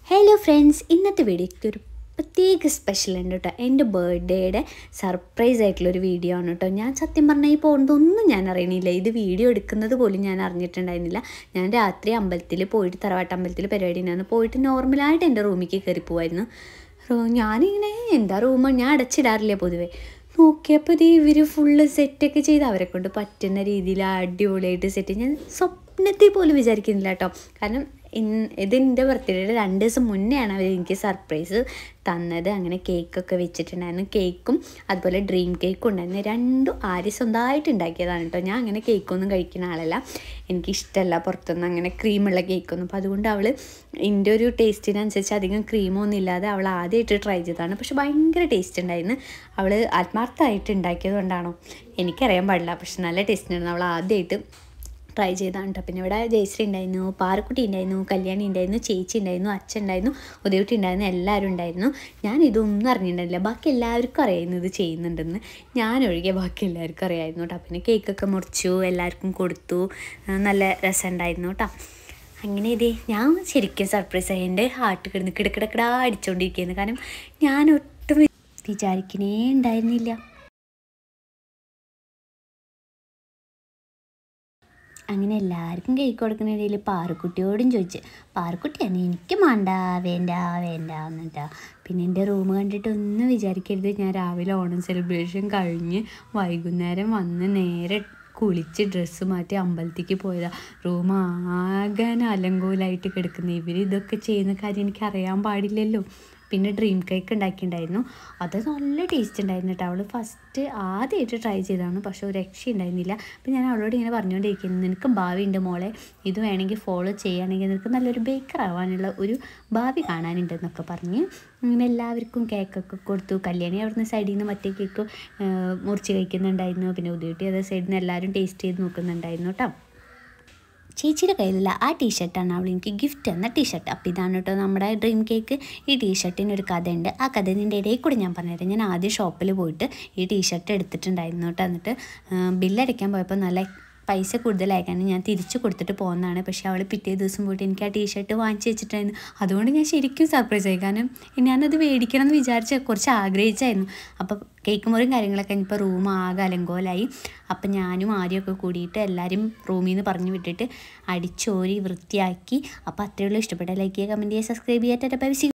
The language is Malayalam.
ഹലോ ഫ്രണ്ട്സ് ഇന്നത്തെ വീഡിയോയ്ക്ക് ഒരു പ്രത്യേക സ്പെഷ്യൽ ഉണ്ട് കേട്ടോ എൻ്റെ ബർത്ത്ഡേയുടെ സർപ്രൈസ് ആയിട്ടുള്ളൊരു വീഡിയോ ആണ് കേട്ടോ ഞാൻ സത്യം പറഞ്ഞാൽ ഈ പോകുന്നതൊന്നും ഞാൻ അറിയണില്ല ഇത് വീഡിയോ എടുക്കുന്നത് പോലും ഞാൻ അറിഞ്ഞിട്ടുണ്ടായിരുന്നില്ല ഞാൻ രാത്രി അമ്പലത്തിൽ പോയിട്ട് തറവാട്ട് അമ്പലത്തിൽ പരിപാടി ഉണ്ടായിരുന്നു പോയിട്ട് നോർമലായിട്ട് എൻ്റെ റൂമിലേക്ക് കയറി പോവായിരുന്നു റൂ- ഞാനിങ്ങനെ എന്താ റൂമ് ഞാൻ അടച്ചിടാറില്ല പൊതുവേ നോക്കിയപ്പോൾ ഇത് ഇവർ ഫുള്ള് സെറ്റൊക്കെ ചെയ്ത് അവരെ കൊണ്ട് പറ്റുന്ന രീതിയിൽ അടിപൊളിയായിട്ട് സെറ്റ് ഞാൻ സ്വപ്നത്തിൽ പോലും വിചാരിക്കുന്നില്ല കേട്ടോ കാരണം ഇൻ ഇതിൻ്റെ ബർത്ത്ഡേയുടെ രണ്ട് ദിവസം മുന്നെയാണ് അവർ എനിക്ക് സർപ്രൈസ് തന്നത് അങ്ങനെ കേക്കൊക്കെ വെച്ചിട്ടുണ്ടായിരുന്നു കേക്കും അതുപോലെ ഡ്രീം കേക്കും ഉണ്ടായിരുന്നു രണ്ടും ആര് സ്വന്തമായിട്ട് ഉണ്ടാക്കിയതാണ് കേട്ടോ ഞാൻ അങ്ങനെ കേക്കൊന്നും കഴിക്കുന്ന ആളല്ല എനിക്കിഷ്ടമല്ല പുറത്തുനിന്ന് അങ്ങനെ ക്രീമുള്ള കേക്കൊന്നും അപ്പോൾ അതുകൊണ്ട് അവൾ എൻ്റെ ഒരു ടേസ്റ്റിനനുസരിച്ച് അധികം ക്രീമൊന്നും ഇല്ലാതെ അവൾ ആദ്യമായിട്ട് ട്രൈ ചെയ്തതാണ് പക്ഷെ ഭയങ്കര ടേസ്റ്റ് ഉണ്ടായിരുന്നു അവൾ ആത്മാർത്ഥമായിട്ട് ഉണ്ടാക്കിയത് കൊണ്ടാണോ എനിക്കറിയാൻ പാടില്ല പക്ഷെ നല്ല ടേസ്റ്റ് ഉണ്ടായിരുന്നു അവൾ ആദ്യമായിട്ട് ട്രൈ ചെയ്താണ് കേട്ടോ പിന്നെ ഇവിടെ ജയശ്രീ ഉണ്ടായിരുന്നു പാറക്കുട്ടി ഉണ്ടായിരുന്നു കല്യാണി ഉണ്ടായിരുന്നു ചേച്ചി ഉണ്ടായിരുന്നു അച്ഛൻ ഉണ്ടായിരുന്നു ഉദയകുട്ടി ഉണ്ടായിരുന്നു എല്ലാവരും ഉണ്ടായിരുന്നു ഞാൻ ഇതൊന്നും അറിഞ്ഞിട്ടുണ്ടായില്ല ബാക്കി എല്ലാവർക്കും അറിയായിരുന്നു ഇത് ചെയ്യുന്നുണ്ടെന്ന് ഞാൻ ഒഴികെ ബാക്കി എല്ലാവർക്കും അറിയായിരുന്നു കേട്ടോ പിന്നെ കേക്കൊക്കെ മുറിച്ചു എല്ലാവർക്കും കൊടുത്തു ആ, നല്ല രസമുണ്ടായിരുന്നു കേട്ടോ അങ്ങനെ ഇതേ ഞാൻ ശരിക്കും സർപ്രൈസ് ആയി എൻ്റെ ഹാർട്ട് കിടന്ന് കിടക്കിടക്കിടാ അടിച്ചുകൊണ്ടിരിക്കുകയായിരുന്നു കാരണം ഞാൻ ഒട്ടും വി- വിചാരിക്കണേ ഉണ്ടായിരുന്നില്ല അങ്ങനെ എല്ലാവർക്കും കേക്ക് കൊടുക്കുന്നതിടയിൽ പാറുക്കുട്ടിയോടും ചോദിച്ച് പാറുക്കുട്ടിയാണ് എനിക്ക് വേണ്ട വേണ്ട വേണ്ട എന്നിട്ടാ പിന്നെ എൻ്റെ റൂം കണ്ടിട്ട് ഒന്നും വിചാരിക്കരുത് ഞാൻ രാവിലെ ഓണം സെലിബ്രേഷൻ കഴിഞ്ഞ് വൈകുന്നേരം വന്ന് നേരെ കുളിച്ച് ഡ്രസ്സ് മാറ്റി അമ്പലത്തേക്ക് പോയതാ റൂം ആകെ അലങ്കോലായിട്ട് കിടക്കുന്നത് ഇവർ ഇതൊക്കെ ചെയ്യുന്ന കാര്യം എനിക്ക് അറിയാൻ പാടില്ലല്ലോ പിന്നെ ഡ്രീം കേക്ക് ഉണ്ടാക്കിയിട്ടുണ്ടായിരുന്നു അത് നല്ല ടേസ്റ്റ് ഉണ്ടായിരുന്നു കേട്ടോ അവൾ ഫസ്റ്റ് ആദ്യമായിട്ട് ട്രൈ ചെയ്തതാണ് പക്ഷേ ഒരു രക്ഷ ഉണ്ടായിരുന്നില്ല അപ്പം ഞാൻ അവളോട് ഇങ്ങനെ പറഞ്ഞുകൊണ്ടിരിക്കുന്നു നിനക്ക് ഭാവി ഉണ്ട് മോളെ ഇത് വേണമെങ്കിൽ ഫോളോ ചെയ്യുകയാണെങ്കിൽ നിനക്ക് നല്ലൊരു ബേക്കർ ആവാനുള്ള ഒരു ഭാവി കാണാനുണ്ടെന്നൊക്കെ പറഞ്ഞ് അങ്ങനെ എല്ലാവർക്കും കേക്കൊക്കെ കൊടുത്തു കല്യാണി അവിടുന്ന് സൈഡിൽ നിന്ന് മറ്റേ കേക്ക് മുറിച്ച് കഴിക്കുന്നുണ്ടായിരുന്നു പിന്നെ ഉദയട്ടി അതേ സൈഡിൽ നിന്ന് എല്ലാവരും ടേസ്റ്റ് ചെയ്ത് നോക്കുന്നുണ്ടായിരുന്നു കേട്ടോ ചേച്ചിയുടെ കയ്യിലുള്ള ആ ടീഷർട്ടാണ് അവൾ എനിക്ക് ഗിഫ്റ്റ് തന്ന ടീഷർട്ട് അപ്പോൾ ഇതാണ് കേട്ടോ നമ്മുടെ ഡ്രീം കേക്ക് ഈ ടീഷർട്ടിന് ഒരു കഥയുണ്ട് ആ കഥ ഇതിൻ്റെ ഇടയിൽ കൂടി ഞാൻ പറഞ്ഞുതരാം ഞാൻ ആദ്യം ഷോപ്പിൽ പോയിട്ട് ഈ ടീഷർട്ട് എടുത്തിട്ടുണ്ടായിരുന്നു കേട്ടോ എന്നിട്ട് ബില്ലടയ്ക്കാൻ പോയപ്പോൾ നല്ല പൈസ കൂടുതലായിക്കാണ് ഞാൻ തിരിച്ചു കൊടുത്തിട്ട് പോകുന്നതാണ് പക്ഷേ അവൾ പിറ്റേ ദിവസം പോയിട്ട് എനിക്ക് ആ ടീഷർട്ട് വാങ്ങിച്ച് വെച്ചിട്ടായിരുന്നു അതുകൊണ്ട് ഞാൻ ശരിക്കും സർപ്രൈസ് ആയി കാരണം ഞാനത് മേടിക്കണം എന്ന് വിചാരിച്ച് കുറച്ച് ആഗ്രഹിച്ചായിരുന്നു അപ്പോൾ കേക്ക് മുറിയും കാര്യങ്ങളൊക്കെ കഴിഞ്ഞപ്പോൾ റൂം ആകെ അലങ്കോലായി അപ്പം ഞാനും ആര്യമൊക്കെ കൂടിയിട്ട് എല്ലാവരും റൂമിൽ നിന്ന് പറഞ്ഞു വിട്ടിട്ട് അടിച്ചോരി വൃത്തിയാക്കി അപ്പോൾ അത്രയുള്ളൂ ഇഷ്ടപ്പെട്ട ലൈക്ക് ചെയ്യുക കമൻറ്റ് ചെയ്യുക സബ്സ്ക്രൈബ് ചെയ്യുക ടാറ്റ ബൈ സി